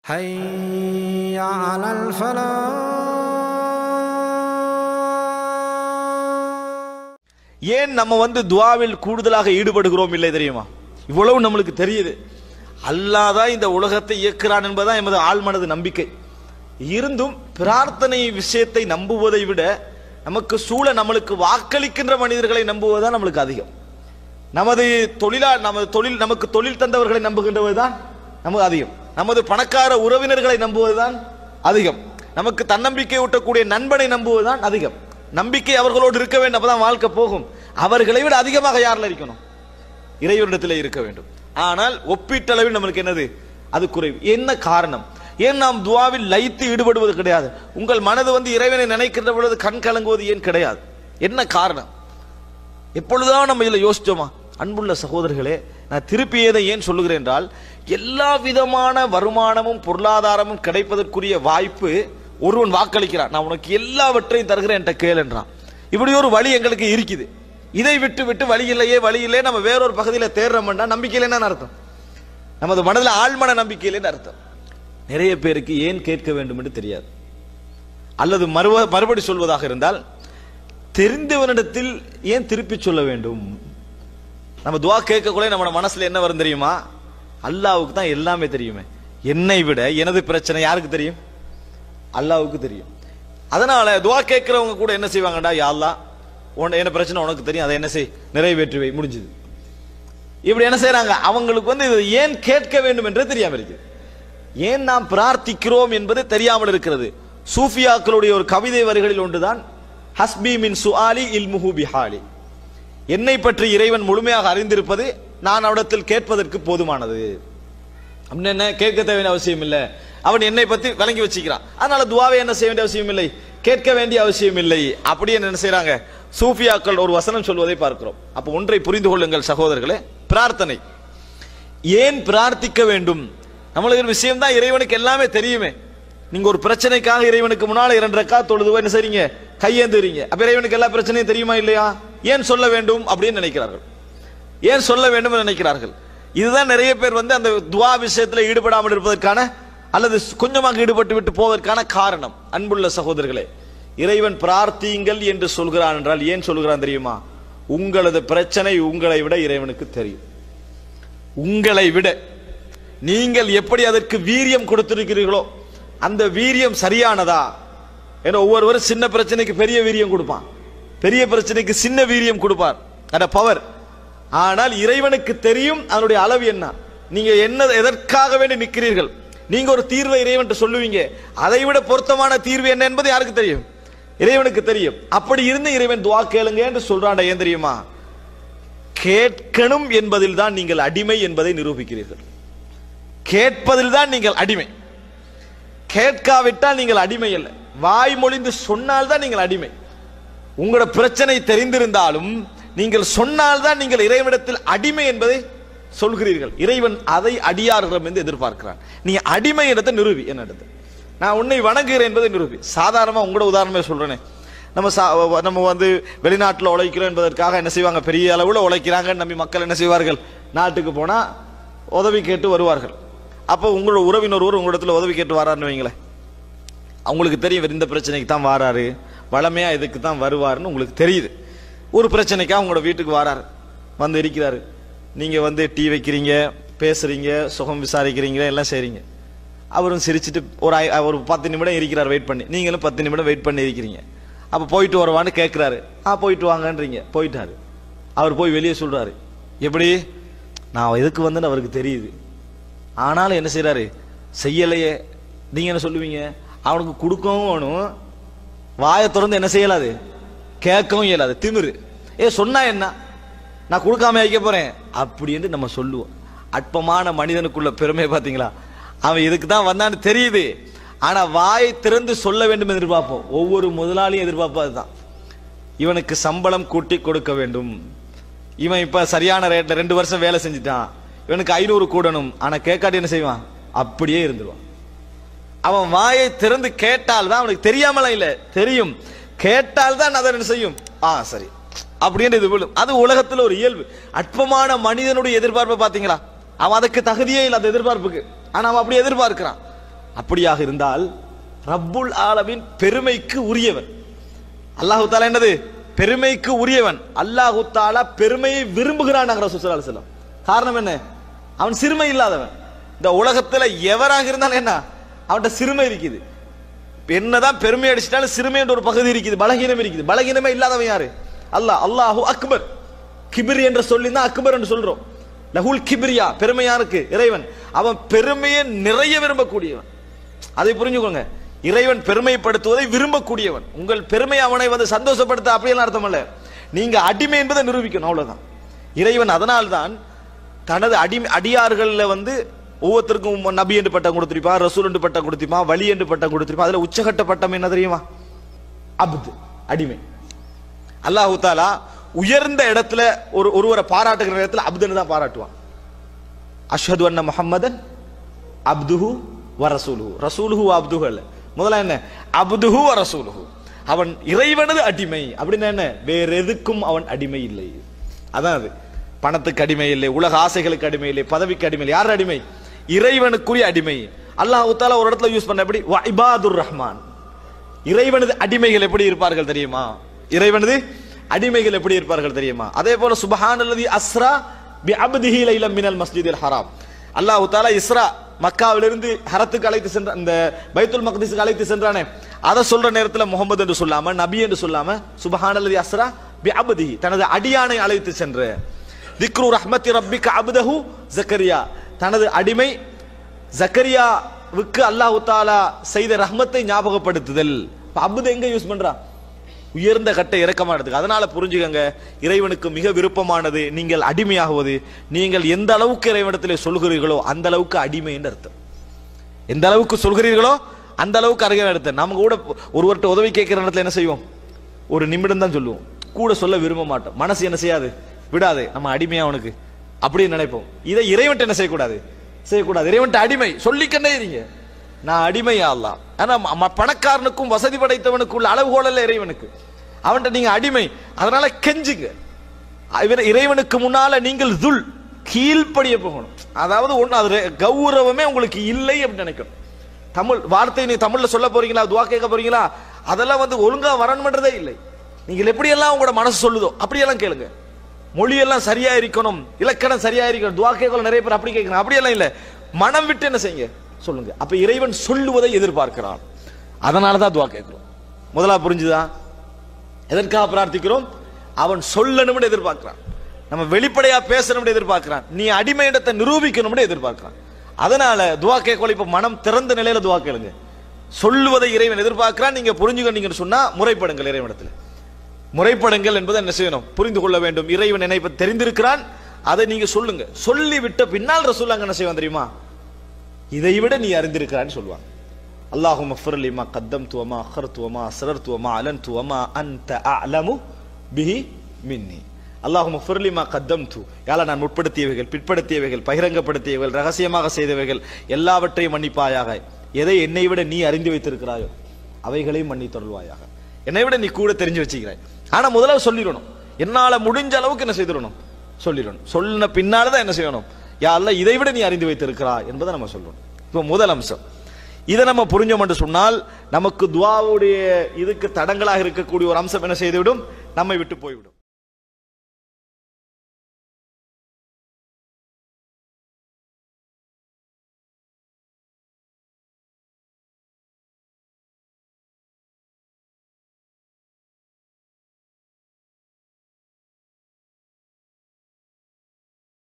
حي على الفلاح ஏன் நம்ம வந்து துவாவில் கூடுதலாக ஈடுபடுகிறோம் இல்லை தெரியுமா இவ்வளவு நம்மளுக்கு தெரியுது அல்லாஹ் தான் இந்த உலகத்தை இயக்குறான் என்பதுதான் எமது ஆழ்மனது நம்பிக்கை இருந்தும் பிரார்த்தனை விஷயத்தை நம்புவதை விட நமக்கு சூழ நம்மளுக்கு வாக்களிக்கின்ற மனிதர்களை நம்புவதுதான் நம்மளுக்கு அதிகம் நமது தொழிலா நமது தொழில் நமக்கு தொழில் தந்தவர்களை நம்புகின்றவது தான் நமக்கு அதிகம் நமது பணக்கார உறவினர்களை நம்புவதுதான் அதிகம் நமக்கு தன்னம்பிக்கை ஊட்டக்கூடிய நண்பனை நம்புவதுதான் அதிகம் நம்பிக்கை அவர்களோடு இருக்க வேண்டும் அப்பதான் வாழ்க்கை போகும் அவர்களை விட அதிகமாக யாரில் இருக்கணும் இறைவனிடத்தில் இருக்க வேண்டும் ஆனால் ஒப்பீட்டளவில் நம்மளுக்கு என்னது அது குறைவு என்ன காரணம் ஏன் நாம் துவாவில் லைத்து ஈடுபடுவது கிடையாது உங்கள் மனது வந்து இறைவனை நினைக்கின்ற பொழுது கண் கலங்குவது ஏன் கிடையாது என்ன காரணம் எப்பொழுதுதான் நம்ம இதில் யோசிச்சோமா அன்புள்ள சகோதரர்களே நான் திருப்பி இதை ஏன் சொல்லுகிறேன் என்றால் எல்லா விதமான வருமானமும் பொருளாதாரமும் கிடைப்பதற்குரிய வாய்ப்பு ஒருவன் வாக்களிக்கிறான் நான் உனக்கு எல்லாவற்றையும் தருகிறேன் என்கிட்ட கேள் என்றான் இப்படி ஒரு வழி எங்களுக்கு இருக்குது இதை விட்டு விட்டு வழி இல்லையே வழி இல்லையே நம்ம வேறொரு பகுதியில் தேடுறோம்னா நம்பிக்கையில் என்ன அர்த்தம் நமது மனதில் ஆழ்மன நம்பிக்கையிலேன்னு அர்த்தம் நிறைய பேருக்கு ஏன் கேட்க வேண்டும் என்று தெரியாது அல்லது மறுவ மறுபடி சொல்வதாக இருந்தால் தெரிந்தவனிடத்தில் ஏன் திருப்பி சொல்ல வேண்டும் நம்ம துவா கேட்கக்குள்ள நம்ம மனசுல என்ன வரும் தெரியுமா அல்லாவுக்கு தான் எல்லாமே தெரியுமே என்னை விட எனது பிரச்சனை யாருக்கு தெரியும் அல்லாவுக்கு தெரியும் அதனால துவா கேட்கிறவங்க கூட என்ன செய்வாங்கடா யா அல்லாஹ் உன் என்ன பிரச்சனை உனக்கு தெரியும் அதை என்ன செய் நிறைவேற்றி வை முடிஞ்சுது இப்படி என்ன செய்றாங்க அவங்களுக்கு வந்து இது ஏன் கேட்க வேண்டும் என்று தெரியாம இருக்குது ஏன் நாம் பிரார்த்திக்கிறோம் என்பது தெரியாமல் இருக்கிறது சூஃபியாக்களுடைய ஒரு கவிதை வரிகளில் ஒன்றுதான் ஹஸ்பி மின் சுஆலி இல்முஹு பிஹாலி என்னை பற்றி இறைவன் முழுமையாக அறிந்திருப்பது நான் அவரிடத்தில் கேட்பதற்கு போதுமானது அப்படின்னு என்ன கேட்க தேவையான அவசியம் இல்லை அவன் என்னை பத்தி விளங்கி வச்சுக்கிறான் அதனால துவாவை என்ன செய்ய வேண்டிய அவசியம் இல்லை கேட்க வேண்டிய அவசியம் இல்லை அப்படி என்ன செய்றாங்க சூஃபியாக்கள் ஒரு வசனம் சொல்வதை பார்க்கிறோம் அப்போ ஒன்றை புரிந்து கொள்ளுங்கள் சகோதரர்களே பிரார்த்தனை ஏன் பிரார்த்திக்க வேண்டும் நம்மளுக்கு ஒரு விஷயம் தான் இறைவனுக்கு எல்லாமே தெரியுமே நீங்க ஒரு பிரச்சனைக்காக இறைவனுக்கு முன்னால இரண்டு ரக்கா தொழுது என்ன செய்றீங்க கையேந்துறீங்க அப்ப இறைவனுக்கு எல்லா பிரச்சனையும் தெரியுமா இல்லையா ஏன் சொல்ல வேண்டும் அப்படின்னு நினைக்கிறார்கள் ஏன் சொல்ல வேண்டும் என்று நினைக்கிறார்கள் இதுதான் நிறைய பேர் வந்து அந்த துவா விஷயத்தில் ஈடுபடாமல் இருப்பதற்கான அல்லது கொஞ்சமாக ஈடுபட்டு விட்டு போவதற்கான காரணம் அன்புள்ள சகோதரர்களே இறைவன் பிரார்த்தியுங்கள் என்று சொல்கிறான் என்றால் ஏன் சொல்கிறான் தெரியுமா உங்களது பிரச்சனை உங்களை விட இறைவனுக்கு தெரியும் உங்களை விட நீங்கள் எப்படி அதற்கு வீரியம் கொடுத்திருக்கிறீர்களோ அந்த வீரியம் சரியானதா ஏன்னா ஒவ்வொருவரும் சின்ன பிரச்சனைக்கு பெரிய வீரியம் கொடுப்பான் பெரிய பிரச்சனைக்கு சின்ன வீரியம் கொடுப்பார் அந்த பவர் ஆனால் இறைவனுக்கு தெரியும் அதனுடைய அளவு என்ன நீங்க என்ன எதற்காக வேண்டி நிற்கிறீர்கள் நீங்க ஒரு தீர்வை இறைவன் சொல்லுவீங்க அதை விட பொருத்தமான தீர்வு என்ன என்பது யாருக்கு தெரியும் இறைவனுக்கு தெரியும் அப்படி இருந்து இறைவன் துவா கேளுங்க என்று சொல்றான் ஏன் தெரியுமா கேட்கணும் என்பதில் தான் நீங்கள் அடிமை என்பதை நிரூபிக்கிறீர்கள் கேட்பதில் தான் நீங்கள் அடிமை கேட்காவிட்டால் நீங்கள் அடிமை அல்ல வாய் மொழிந்து சொன்னால் தான் நீங்கள் அடிமை உங்களோட பிரச்சனை தெரிந்திருந்தாலும் நீங்கள் சொன்னால் தான் நீங்கள் இறைவனிடத்தில் அடிமை என்பதை சொல்கிறீர்கள் இறைவன் அதை அடியார்களிடம் என்று எதிர்பார்க்கிறான் நீ அடிமை இடத்தை நிரூபி என்னிடத்தில் நான் உன்னை வணங்குகிறேன் என்பதை நிரூபி சாதாரணமாக உங்களோட உதாரணமே சொல்றேனே நம்ம சா நம்ம வந்து வெளிநாட்டில் உழைக்கிறோம் என்பதற்காக என்ன செய்வாங்க பெரிய அளவில் உழைக்கிறாங்கன்னு நம்பி மக்கள் என்ன செய்வார்கள் நாட்டுக்கு போனால் உதவி கேட்டு வருவார்கள் அப்போ உங்களோட உறவினர் ஒருவர் உங்களிடத்தில் உதவி கேட்டு வராருன்னு வைங்களேன் அவங்களுக்கு தெரியும் இவர் இந்த பிரச்சனைக்கு தான் வாராரு வளமையா இதுக்கு தான் வருவாருன்னு உங்களுக்கு தெரியுது ஒரு பிரச்சனைக்காக உங்களோட வீட்டுக்கு வராரு வந்து இருக்கிறாரு நீங்க வந்து டீ வைக்கிறீங்க பேசுறீங்க சுகம் விசாரிக்கிறீங்க எல்லாம் செய்றீங்க அவரும் சிரிச்சிட்டு ஒரு ஐ- ஒரு பத்து நிமிடம் இருக்கிறார் வெயிட் பண்ணி நீங்களும் பத்து நிமிடம் வெயிட் பண்ணி இருக்கிறீங்க அப்போ போயிட்டு வரவான்னு கேட்குறாரு ஆ போயிட்டு வாங்கன்றீங்க போயிட்டாரு அவர் போய் வெளியே சொல்றாரு எப்படி நான் எதுக்கு வந்தேன்னு அவருக்கு தெரியுது ஆனாலும் என்ன செய்றாரு செய்யலையே நீங்க என்ன சொல்லுவீங்க அவனுக்கு கொடுக்கவும் வேணும் வாயை திறந்து என்ன செய்யலாது கேட்கவும் இயலாது திமிரு ஏ சொன்னா என்ன நான் கொடுக்காம வைக்க போறேன் அப்படின்னு நம்ம சொல்லுவோம் அற்பமான மனிதனுக்குள்ள பெருமை பாத்தீங்களா அவன் இதுக்கு தான் வந்தான்னு தெரியுது ஆனா வாயை திறந்து சொல்ல வேண்டும் என்று எதிர்பார்ப்போம் ஒவ்வொரு முதலாளியும் எதிர்பார்ப்பது தான் இவனுக்கு சம்பளம் கூட்டி கொடுக்க வேண்டும் இவன் இப்ப சரியான ரேட்ல ரெண்டு வருஷம் வேலை செஞ்சுட்டான் இவனுக்கு ஐநூறு கூடணும் ஆனா கேட்காட்டி என்ன செய்வான் அப்படியே இருந்துருவான் அவன் வாயை திறந்து கேட்டால் தான் அவனுக்கு தெரியாமலாம் இல்ல தெரியும் கேட்டால் தான் அதை என்ன செய்யும் ஆ சரி அப்படின்னு இது விழும் அது உலகத்துல ஒரு இயல்பு அற்பமான மனிதனுடைய எதிர்பார்ப்பை பாத்தீங்களா அவன் அதுக்கு தகுதியே இல்லை அந்த எதிர்பார்ப்புக்கு ஆனா அவன் அப்படி எதிர்பார்க்கிறான் அப்படியாக இருந்தால் ரப்புல் ஆலமின் பெருமைக்கு உரியவன் அல்லாஹு தாலா என்னது பெருமைக்கு உரியவன் அல்லாஹு தாலா பெருமையை விரும்புகிறான் ரசூசல்லாம் காரணம் என்ன அவன் சிறுமை இல்லாதவன் இந்த உலகத்துல எவராக இருந்தாலும் என்ன அவன்கிட்ட சிறுமை இருக்குது என்னதான் பெருமை அடிச்சிட்டாலும் சிறுமை என்ற ஒரு பகுதி இருக்குது பலகீனம் இருக்குது பலகீனமே இல்லாதவன் யாரு அல்லாஹ் அல்லாஹு அக்பர் கிபிர் என்ற சொல்லி தான் அக்பர் என்று சொல்றோம் லஹுல் கிபிரியா பெருமை யாருக்கு இறைவன் அவன் பெருமையை நிறைய விரும்பக்கூடியவன் அதை புரிஞ்சுக்கோங்க இறைவன் பெருமைப்படுத்துவதை விரும்பக்கூடியவன் உங்கள் பெருமை அவனை வந்து சந்தோஷப்படுத்த அப்படியெல்லாம் அர்த்தம் அல்ல நீங்க அடிமை என்பதை நிரூபிக்கணும் அவ்வளவுதான் இறைவன் அதனால்தான் தனது அடிமை அடியார்கள்ல வந்து ஒவ்வொருத்தருக்கும் நபி என்று பட்டம் கொடுத்திருப்பான் ரசூல் என்று பட்டம் கொடுத்திருப்பான் வலி என்று பட்டம் கொடுத்திருப்பான் அதுல உச்சகட்ட பட்டம் என்ன தெரியுமா அப்து அடிமை அல்லாஹு தாலா உயர்ந்த இடத்துல ஒரு ஒருவரை பாராட்டுகிற இடத்துல அப்துன்னு தான் பாராட்டுவான் அஷ்ஹது அன்ன முஹம்மதன் அப்துஹு வ ரசூலுஹு ரசூலுஹு வ அப்துஹு அல்ல முதல்ல என்ன அப்துஹு வ ரசூலுஹு அவன் இறைவனது அடிமை அப்படின்னா என்ன வேற எதுக்கும் அவன் அடிமை இல்லை அதான் அது பணத்துக்கு அடிமை இல்லை உலக ஆசைகளுக்கு அடிமை இல்லை பதவிக்கு அடிமை இல்லை யார் அடிமை இறைவனுக்குரிய அடிமை அல்லாஹ் தாலா ஒரு இடத்துல யூஸ் பண்ண எப்படி வ இபாதுர் ரஹ்மான் இறைவனது அடிமைகள் எப்படி இருப்பார்கள் தெரியுமா இறைவனது அடிமைகள் எப்படி இருப்பார்கள் தெரியுமா அதே போல சுபஹானல்லதி அஸ்ரா பி அப்திஹி லைலம் மினல் மஸ்ஜிதில் ஹராம் அல்லாஹ் தாலா இஸ்ரா மக்காவிலிருந்து ஹரத்துக்கு அழைத்து சென்ற இந்த பைத்துல் மக்திஸுக்கு அழைத்து சென்றானே அதை சொல்ற நேரத்துல முகமது என்று சொல்லாம நபி என்று சொல்லாம சுபஹானல்லதி அஸ்ரா பி அப்திஹி தனது அடியானை அழைத்து சென்று திக்ரு ரஹ்மத்தி ரப்பிக்க அப்தஹு ஜக்கரியா தனது அடிமை ஜக்கரியாவுக்கு அல்லாஹ் தாலா செய்த ரஹ்மத்தை ஞாபகப்படுத்துதல் இப்ப அபுது எங்க யூஸ் பண்றா உயர்ந்த கட்டை இறக்கமானதுக்கு அதனால புரிஞ்சுக்கங்க இறைவனுக்கு மிக விருப்பமானது நீங்கள் அடிமையாகுவது நீங்கள் எந்த அளவுக்கு இறைவனத்திலே சொல்கிறீர்களோ அந்த அளவுக்கு அடிமை என்று அர்த்தம் எந்த அளவுக்கு சொல்கிறீர்களோ அந்த அளவுக்கு அருகே அர்த்தம் நம்ம கூட ஒருவர்கிட்ட உதவி கேட்கிற இடத்துல என்ன செய்வோம் ஒரு நிமிடம் தான் சொல்லுவோம் கூட சொல்ல விரும்ப மாட்டோம் மனசு என்ன செய்யாது விடாது நம்ம அடிமையா அவனுக்கு அப்படின்னு நினைப்போம் இதை இறைவன்ட்ட என்ன செய்யக்கூடாது செய்யக்கூடாது இறைவன்ட்ட அடிமை சொல்லிக்கண்டே இருங்க நான் அடிமையா அல்லாஹ் ஆனா ம- ம- பணக்காரனுக்கும் வசதி படைத்தவனுக்கு உள்ள அளவுகோல் அல்ல இறைவனுக்கு அவன்கிட்ட நீங்க அடிமை அதனால கெஞ்சுங்க இவர் இறைவனுக்கு முன்னால நீங்கள் துல் கீழ்ப்படிய போகணும் அதாவது ஒண்ணு அது ரெ- கௌரவமே உங்களுக்கு இல்லை அப்படின்னு நினைக்கணும் தமிழ் வார்த்தை நீ தமிழ்ல சொல்ல போறீங்களா துவா கேட்க போறீங்களா அதெல்லாம் வந்து ஒழுங்கா வரணும்ன்றதே இல்லை நீங்கள் எப்படியெல்லாம் உங்களோட மனசு சொல்லுதோ அப்படியெல்லாம் கேளுங்க மொழியெல்லாம் சரியா இருக்கணும் இலக்கணம் சரியா இருக்கணும் துவா கேட்கல நிறைய பேர் அப்படி கேட்கணும் அப்படியெல்லாம் இல்ல மனம் விட்டு என்ன செய்யுங்க சொல்லுங்க அப்ப இறைவன் சொல்லுவதை எதிர்பார்க்கிறான் அதனால தான் துவா கேட்கிறோம் முதலா புரிஞ்சுதா எதற்காக பிரார்த்திக்கிறோம் அவன் சொல்லணும்னு எதிர்பார்க்கிறான் நம்ம வெளிப்படையா பேசணும்னு எதிர்பார்க்கிறான் நீ அடிமை இடத்தை நிரூபிக்கணும்னு எதிர்பார்க்கிறான் அதனால துவா கேட்கல இப்ப மனம் திறந்த நிலையில துவா கேளுங்க சொல்லுவதை இறைவன் எதிர்பார்க்கிறான் நீங்க புரிஞ்சுக்கணுங்கன்னு சொன்னா முறைப்படுங்கள் இறைவனிடத்துல முறைப்படுங்கள் என்பதை என்ன செய்யணும் புரிந்து கொள்ள வேண்டும் இறைவன் என்னை இப்ப தெரிந்திருக்கிறான் அதை நீங்க சொல்லுங்க சொல்லி விட்ட பின்னால் ரசூல்லாங்க என்ன செய்வான் தெரியுமா இதை விட நீ அறிந்திருக்கிறான்னு சொல்லுவாங்க அல்லாஹும் மஃபர் லிமா கத்தம் துவமா அஹர் துவமா அசரர் துவமா அலன் துவமா அந்த அலமு பிஹி மின்னி அல்லாஹும் மஃபர் லிமா கத்தம் து யால நான் முற்படுத்தியவைகள் பிற்படுத்தியவைகள் பகிரங்கப்படுத்தியவைகள் ரகசியமாக செய்தவைகள் எல்லாவற்றையும் மன்னிப்பாயாக எதை என்னை விட நீ அறிந்து வைத்திருக்கிறாயோ அவைகளையும் மன்னி தருள்வாயாக என்னை விட நீ கூட தெரிஞ்சு வச்சுக்கிறாய் ஆனா முதல்ல சொல்லிடணும் என்னால முடிஞ்ச அளவுக்கு என்ன செய்திடணும் சொல்லிடணும் சொன்ன பின்னால தான் என்ன செய்யணும் யா அல்லாஹ் இதை விட நீ அறிந்து வைத்திருக்கிறாய் என்பதை நம்ம சொல்லணும் இப்போ முதல் அம்சம் இதை நம்ம புரிஞ்சோம் என்று சொன்னால் நமக்கு துவாவுடைய இதுக்கு தடங்களாக இருக்கக்கூடிய ஒரு அம்சம் என்ன செய்துவிடும் நம்மை விட்டு போய்விடும்